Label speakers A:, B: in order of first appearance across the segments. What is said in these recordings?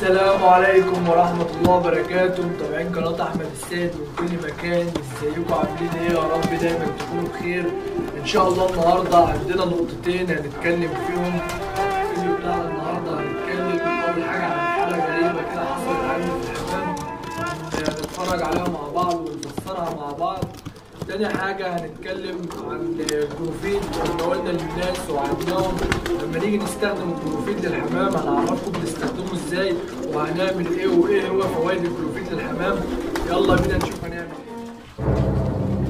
A: السلام عليكم ورحمة الله وبركاته متابعين قناة أحمد السيد من كل مكان ازيكم عاملين ايه يا رب دايما تكونوا بخير ان شاء الله النهاردة عندنا نقطتين هنتكلم فيهم الفيديو بتاعنا النهاردة هنتكلم أول حاجة عن حالة غريبة كده حصلت عندي في الحمام هنتفرج عليها مع بعض ونفسرها مع بعض تاني حاجة هنتكلم عن الجروفيد اللي قلنا للناس وعدناهم لما نيجي نستخدم الجروفيد للحمام هنعرفكم بنستخدمه ازاي وهنعمل ايه وايه هو فوائد الجروفيد للحمام يلا بينا نشوف هنعمل ايه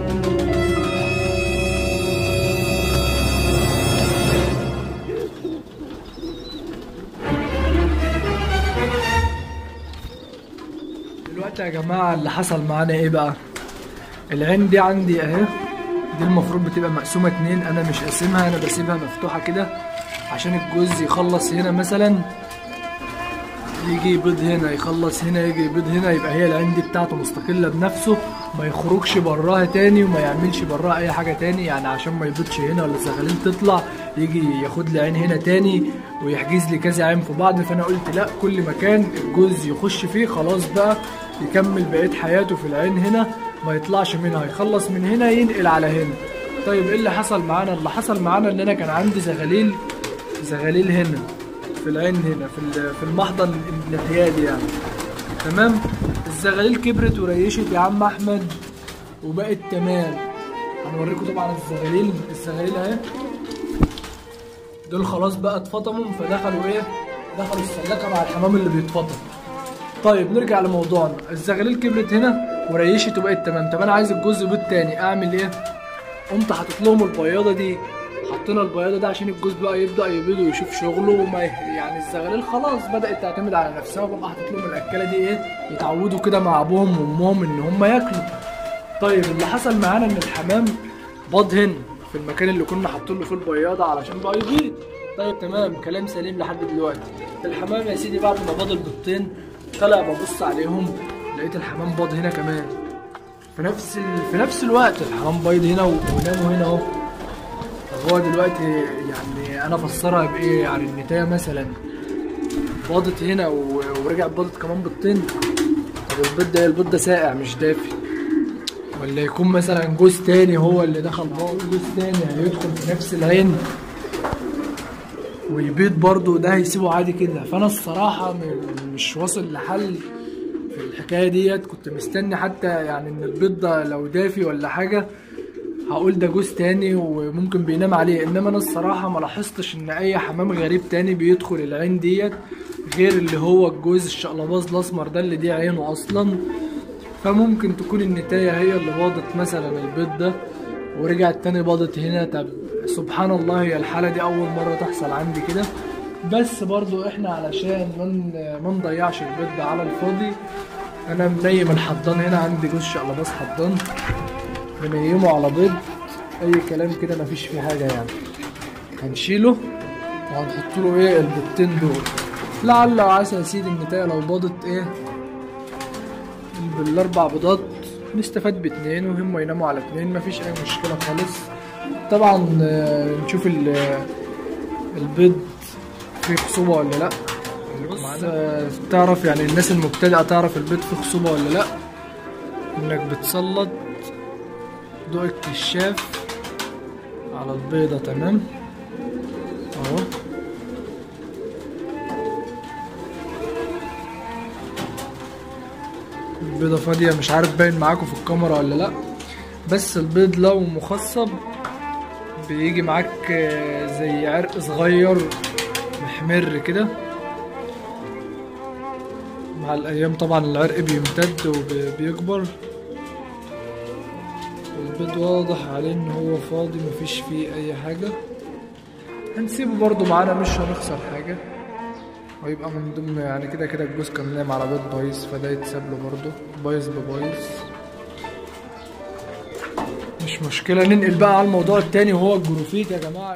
A: دلوقتي يا جماعة اللي حصل معانا ايه بقى العين دي عندي اهي دي المفروض بتبقى مقسومة اتنين انا مش قاسمها انا بسيبها مفتوحة كده عشان الجوز يخلص هنا مثلا يجي يبيض هنا يخلص هنا يجي يبيض هنا يبقى هي العين دي بتاعته مستقلة بنفسه ما يخرجش براها تاني وما يعملش براها اي حاجة تاني يعني عشان ما يبيضش هنا ولا الزغالين تطلع يجي ياخد لي عين هنا تاني ويحجز لي كذا عين في بعض فانا قلت لا كل مكان الجوز يخش فيه خلاص بقى يكمل بقية حياته في العين هنا ما يطلعش منها يخلص من هنا ينقل على هنا طيب ايه اللي حصل معانا اللي حصل معانا ان انا كان عندي زغاليل زغاليل هنا في العين هنا في ال- في المحضن الانحيادي يعني تمام الزغاليل كبرت وريشت يا عم احمد وبقت تمام هنوريكم طبعا الزغاليل الزغاليل اهي دول خلاص بقى اتفطموا فدخلوا ايه دخلوا السلاكه مع الحمام اللي بيتفطم طيب نرجع لموضوعنا الزغاليل كبرت هنا وريشت وبقت تمام طب انا عايز الجزء بيض تاني اعمل ايه قمت حاطط لهم البياضه دي حطينا البياضه دي عشان الجوز بقى يبدا يبيض ويشوف شغله وما ي- يعني الزغاليل خلاص بدات تعتمد على نفسها وبقى حاطط لهم الاكله دي ايه يتعودوا كده مع ابوهم وامهم ان هم ياكلوا طيب اللي حصل معانا ان الحمام باض هنا في المكان اللي كنا حاطين له فيه البياضه علشان بقى يبيض طيب تمام كلام سليم لحد دلوقتي الحمام يا سيدي بعد ما باض البيضتين طلع ببص عليهم لقيت الحمام باض هنا كمان في نفس ال... في نفس الوقت الحمام بيض هنا و- وناموا هنا اهو طب هو دلوقتي يعني انا افسرها بايه يعني النتايه مثلا باضت هنا و... ورجعت باضت كمان بيضتين طب البيض ده البيض ده ساقع مش دافي ولا يكون مثلا جوز تاني هو اللي دخل باض جوز تاني هيدخل في نفس العين ويبيض برضه ده هيسيبه عادي كده فانا الصراحه م- مش واصل لحل في الحكايه ديت كنت مستني حتى يعني ان البيض ده لو دافي ولا حاجه هقول ده جوز تاني وممكن بينام عليه انما انا الصراحه ما لاحظتش ان اي حمام غريب تاني بيدخل العين ديت غير اللي هو الجوز الشقلباز الاسمر ده اللي دي عينه اصلا فممكن تكون النتايه هي اللي باضت مثلا البيض ده ورجعت تاني باضت هنا طب سبحان الله هي الحاله دي اول مره تحصل عندي كده بس برضو احنا علشان من ما نضيعش البيض ده على الفاضي انا منيم الحضان هنا عندي جوز شقلباز حضان بنيمه على بيض اي كلام كده مفيش فيه حاجه يعني هنشيله وهنحط له ايه البيضتين دول لعل وعسى يا سيدي النتايه لو باضت ايه بالاربع بيضات نستفاد باتنين وهم يناموا على اتنين مفيش اي مشكله خالص طبعا آه، نشوف ال- البيض فيه خصوبه ولا لا بص آه، تعرف يعني الناس المبتدئه تعرف البيض فيه خصوبه ولا لا انك بتسلط ضوء الكشاف على البيضة تمام اهو البيضة فاضية مش عارف باين معاكم في الكاميرا ولا لا بس البيض لو مخصب بيجي معاك آه، زي عرق صغير محمر كده مع الايام طبعا العرق بيمتد وبيكبر البيض واضح عليه ان هو فاضي مفيش فيه اي حاجة هنسيبه برضو معانا مش هنخسر حاجة ويبقى من ضمن يعني كده كده الجوز كان نايم على بيض بايظ فده يتساب له برضو بايظ ببايظ مش مشكلة ننقل بقى على الموضوع التاني وهو الجروفيت يا جماعة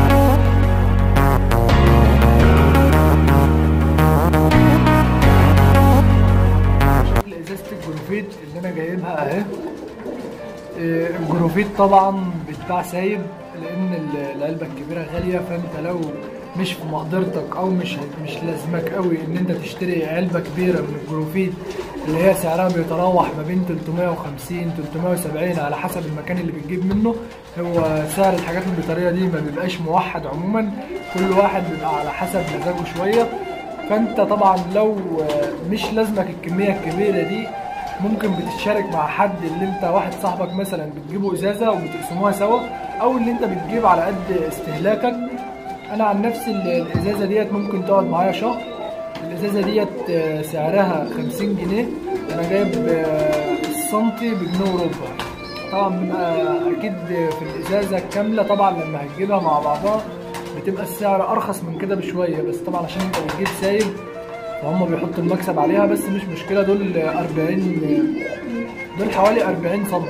A: شكل ازازة الجروفيت اللي انا جايبها اهي إيه، الجروفيت طبعا بيتباع سايب لان ال- العلبة الكبيرة غالية فانت لو مش في مقدرتك او مش مش لازمك قوي ان انت تشتري علبه كبيره من الجروفيد اللي هي سعرها بيتراوح ما بين 350 370 على حسب المكان اللي بتجيب منه هو سعر الحاجات البيطريه دي ما بيبقاش موحد عموما كل واحد بيبقى على حسب مزاجه شويه فانت طبعا لو مش لازمك الكميه الكبيره دي ممكن بتتشارك مع حد اللي انت واحد صاحبك مثلا بتجيبوا ازازه وبتقسموها سوا او اللي انت بتجيب على قد استهلاكك انا عن نفسي ال- الازازه ديت ممكن تقعد معايا شهر الازازه ديت آه، سعرها 50 جنيه انا جايب آه، السنتي بجنيه وربع طبعا بيبقى اكيد في الازازه الكامله طبعا لما هتجيبها مع بعضها بتبقى السعر ارخص من كده بشويه بس طبعا عشان انت بتجيب سايب فهم بيحطوا المكسب عليها بس مش مشكله دول 40 دول حوالي 40 سم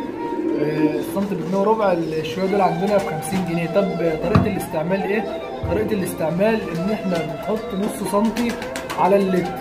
A: السنتي بجنيه وربع الشويه دول عندنا ب 50 جنيه طب طريقه الاستعمال ايه؟ طريقه الاستعمال ان احنا بنحط نص سنتي على اللتر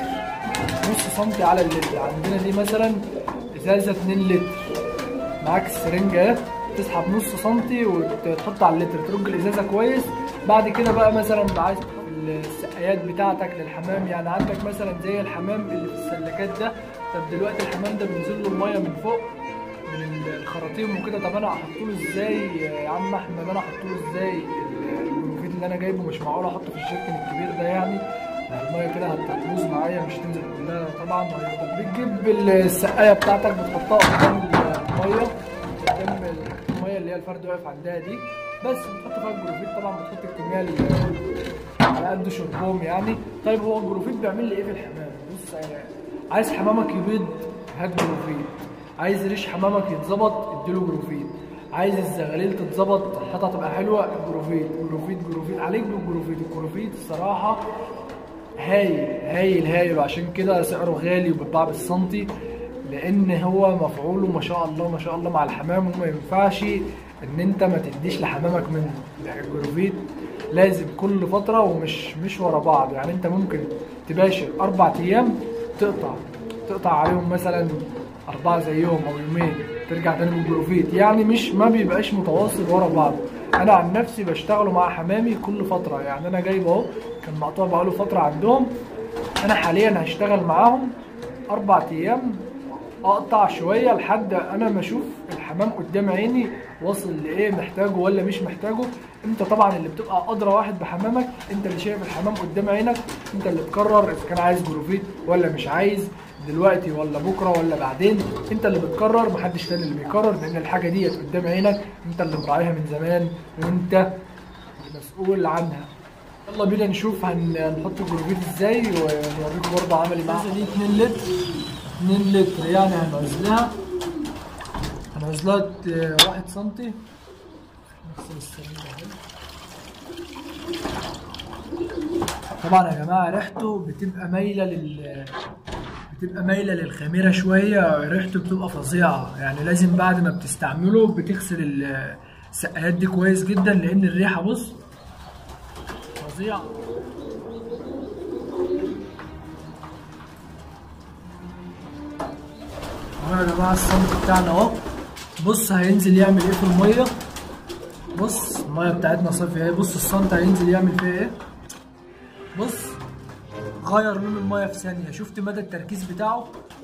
A: نص سنتي على اللتر عندنا دي مثلا ازازه 2 لتر معاك السرنجه اهي تسحب نص سنتي وتحط على اللتر ترج الازازه كويس بعد كده بقى مثلا بقى عايز تحط السقايات بتاعتك للحمام يعني عندك مثلا زي الحمام اللي في السلكات ده طب دلوقتي الحمام ده بينزل له الميه من فوق من الخراطيم وكده طب انا احطه له ازاي يا عم احمد انا احطه له ازاي الجروفيت اللي انا جايبه مش معقول احطه في الشركن الكبير ده يعني الميه كده هتبوظ معايا مش تنزل كلها طبعا طب بتجيب السقايه بتاعتك بتحطها قدام الميه قدام الميه اللي هي الفرد واقف عندها دي بس بتحط فيها الجروفيت طبعا بتحط الكميه اللي على قد شربهم يعني طيب هو الجروفيت بيعمل لي ايه في الحمام بص يعني عايز حمامك يبيض هات جروفيت عايز ريش حمامك يتظبط اديله جروفيت عايز الزغاليل تتظبط حياتها تبقى حلوه جروفيت جروفيت جروفيت عليك بالجروفيت الجروفيت الصراحه هايل هايل هايل وعشان كده سعره غالي وبيتباع بالسنتي لان هو مفعوله ما شاء الله ما شاء الله مع الحمام وما ينفعش ان انت ما تديش لحمامك منه الجروفيت لازم كل فتره ومش مش ورا بعض يعني انت ممكن تباشر اربع ايام تقطع تقطع عليهم مثلا أربعة زيهم أو يومين ترجع تاني بالجروفيت يعني مش ما بيبقاش متواصل ورا بعض أنا عن نفسي بشتغله مع حمامي كل فترة يعني أنا جايب أهو كان مقطوع بقاله فترة عندهم أنا حاليا هشتغل معاهم أربع أيام أقطع شوية لحد أنا ما أشوف الحمام قدام عيني واصل لإيه محتاجه ولا مش محتاجه أنت طبعا اللي بتبقى أدرى واحد بحمامك أنت اللي شايف الحمام قدام عينك أنت اللي تقرر إذا كان عايز جروفيت ولا مش عايز دلوقتي ولا بكره ولا بعدين انت اللي بتقرر محدش تاني اللي بيقرر لان الحاجه ديت قدام عينك انت اللي مراعيها من زمان وانت مسؤول عنها يلا بينا نشوف هن- هنحط الجروفيت ازاي ونوريكم برضه عملي معاها دي 2 لتر 2 لتر يعني هنعزلها هنعزلها ت- واحد سنتي نغسل السرنجة اهي. طبعا يا جماعه ريحته بتبقى مايله لل بتبقى مايله للخميره شويه ريحته بتبقى فظيعه يعني لازم بعد ما بتستعمله بتغسل ال- السقايات دي كويس جدا لان الريحه بص فظيعه اهو يا جماعه الصمت بتاعنا اهو بص هينزل يعمل ايه في الميه بص الميه بتاعتنا صافيه اهي بص الصمت هينزل يعمل فيها ايه بص غير لون الميه في ثانيه شفت مدى التركيز بتاعه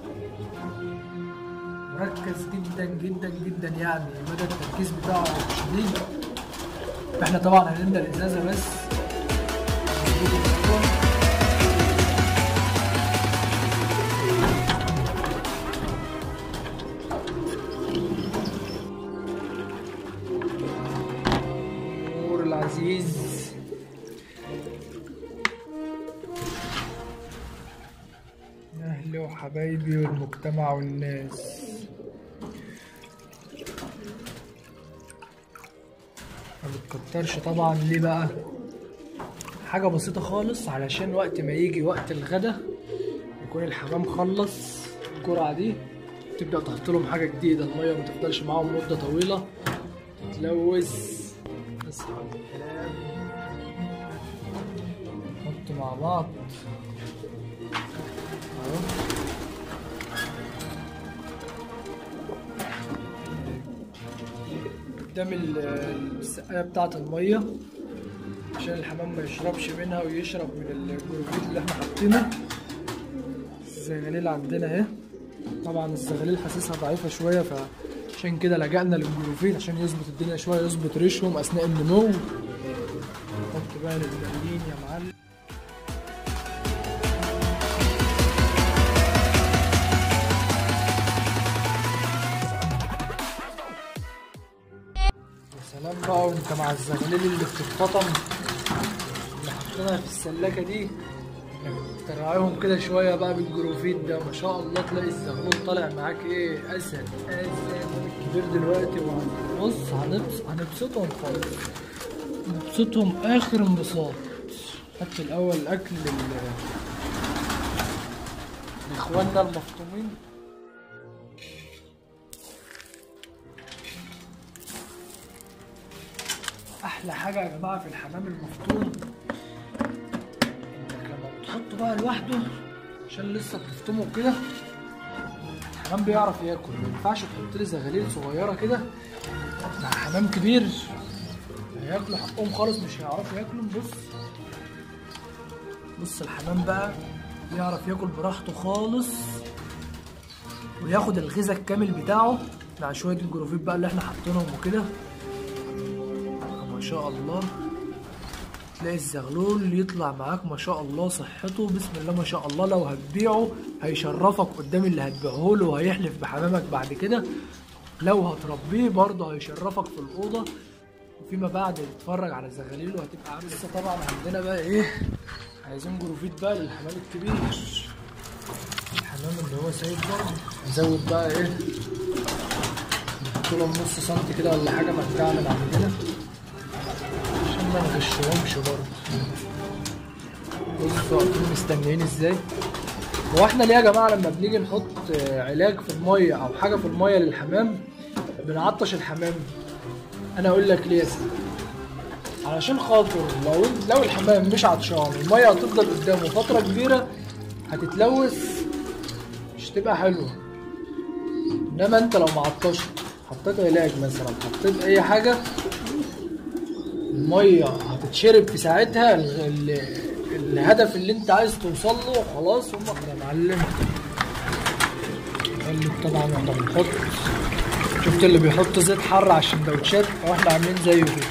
A: مركز جدا جدا جدا يعني مدى التركيز بتاعه شديد احنا طبعا هنملى الازازه بس نور العزيز أهلي وحبايبي والمجتمع والناس ما بتكترش طبعا ليه بقى حاجة بسيطة خالص علشان وقت ما يجي وقت الغدا يكون الحمام خلص الجرعة دي تبدأ تحط لهم حاجة جديدة المية ما تفضلش معاهم مدة طويلة تتلوث اصحاب الكلام نحط مع بعض اهو قدام ال- السقاية بتاعة المية عشان الحمام ما يشربش منها ويشرب من الجروفيت اللي احنا حاطينه الزغاليل عندنا اهي طبعا الزغاليل حاسسها ضعيفة شوية فعشان كده لجأنا للجروفيت عشان يظبط الدنيا شوية يظبط ريشهم أثناء النمو حط بقى للجنين يا معلم يا سلام بقى وانت مع الزغاليل اللي بتتفطم اللي حاطينها في السلاكة دي تراعيهم كده شوية بقى بالجروفيت ده ما شاء الله تلاقي الزغلول طالع معاك ايه اسد اسد كبير دلوقتي بص هنبس هنبسطهم خالص نبسطهم اخر انبساط حتى الاول الاكل لل لاخواننا المفطومين احلى حاجه يا جماعه في الحمام المفطوم انك لما بتحطه بقى لوحده عشان لسه بتفطمه كده الحمام بيعرف ياكل ما ينفعش تحط لي زغاليل صغيره كده مع حمام كبير هياكلوا حقهم خالص مش هيعرفوا ياكلوا بص بص الحمام بقى يعرف ياكل براحته خالص وياخد الغذاء الكامل بتاعه مع شويه الجروفيت بقى اللي احنا حاطينهم وكده ما شاء الله تلاقي الزغلول يطلع معاك ما شاء الله صحته بسم الله ما شاء الله لو هتبيعه هيشرفك قدام اللي هتبيعه له وهيحلف بحمامك بعد كده لو هتربيه برضه هيشرفك في الأوضة وفيما بعد تتفرج على الزغاليل وهتبقى عامل لسه طبعا عندنا بقى ايه عايزين جروفيت بقى للحمام الكبير الحمام اللي هو سايب برضه نزود بقى ايه نحط لهم نص سنتي كده ولا حاجة متكعة من عندنا عشان ما نغشهمش برضه بصوا واقفين مستنيين ازاي هو احنا ليه يا جماعه لما بنيجي نحط علاج في الميه او حاجه في الميه للحمام بنعطش الحمام انا اقول لك ليه يا سيدي علشان خاطر لو لو الحمام مش عطشان الميه هتفضل قدامه فتره كبيره هتتلوث مش تبقى حلوه انما انت لو معطشت حطيت علاج مثلا حطيت اي حاجه الميه هتتشرب في ساعتها ال- ال- الهدف اللي انت عايز توصل له خلاص هم يا معلم قلب طبعا واحنا بنحط شفت اللي بيحط زيت حر على السندوتشات او احنا عاملين زيه كده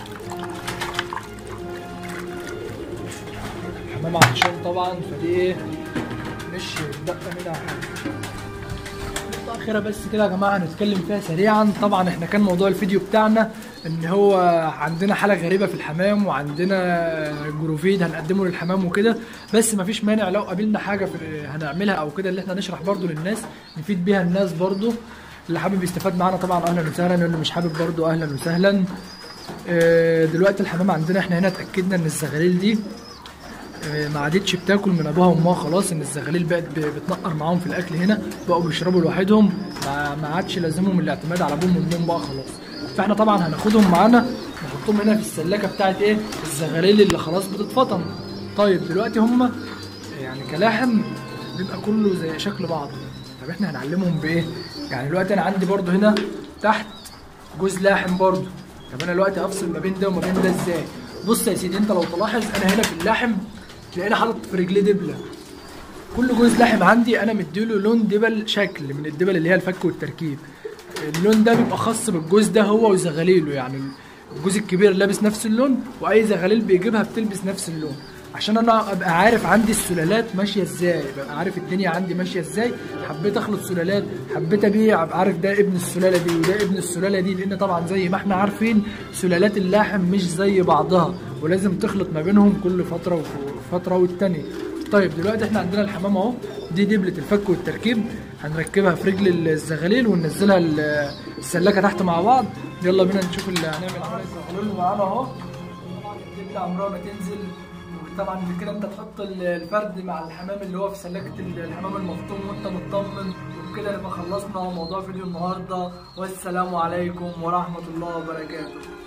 A: حمام عطشان طبعا فدي ايه مش بقى منها حاجه نقطة أخيرة بس كده يا جماعة هنتكلم فيها سريعا طبعا احنا كان موضوع الفيديو بتاعنا ان هو عندنا حالة غريبة في الحمام وعندنا جروفيد هنقدمه للحمام وكده بس مفيش مانع لو قابلنا حاجة في هنعملها او كده اللي احنا نشرح برضو للناس نفيد بيها الناس برضو اللي حابب يستفاد معانا طبعا اهلا وسهلا واللي مش حابب برضو اهلا وسهلا اه، دلوقتي الحمام عندنا احنا هنا اتأكدنا ان الزغاليل دي آه، ما عادتش بتاكل من ابوها وامها خلاص ان الزغاليل بقت ب- بتنقر معاهم في الاكل هنا بقوا بيشربوا لوحدهم ما ما عادش لازمهم الاعتماد على ابوهم وامهم بقى خلاص فاحنا طبعا هناخدهم معانا نحطهم هنا في السلاكه بتاعت ايه الزغاليل اللي خلاص بتتفطم طيب دلوقتي هم يعني كلاحم بيبقى كله زي شكل بعض طب احنا هنعلمهم بايه يعني دلوقتي انا عندي برضو هنا تحت جوز لاحم برضو طب انا دلوقتي افصل ما بين ده وما بين ده ازاي بص يا سيدي انت لو تلاحظ انا هنا في اللحم تلاقيني حاطط في رجليه دبله كل جوز لحم عندي انا مديله لون دبل شكل من الدبل اللي هي الفك والتركيب اللون ده بيبقى خاص بالجوز ده هو وزغاليله يعني الجوز الكبير لابس نفس اللون واي زغاليل بيجيبها بتلبس نفس اللون عشان انا ابقى عارف عندي السلالات ماشيه ازاي ببقى عارف الدنيا عندي ماشيه ازاي حبيت اخلط سلالات حبيت ابيع ابقى عارف ده ابن السلاله دي وده ابن السلاله دي لان طبعا زي ما احنا عارفين سلالات اللحم مش زي بعضها ولازم تخلط ما بينهم كل فتره وفتره والتانيه طيب دلوقتي احنا عندنا الحمام اهو دي دبلة الفك والتركيب هنركبها في رجل الزغاليل وننزلها ال- السلاكه تحت مع بعض يلا بينا نشوف اللي هنعمل عمل الزغاليل معانا اهو طبعا الدبلة عمرها ما تنزل وطبعا كده انت تحط ال- الفرد مع الحمام اللي هو في سلاكه ال- الحمام المفطوم وانت مطمن وبكده نبقى خلصنا موضوع فيديو النهارده والسلام عليكم ورحمه الله وبركاته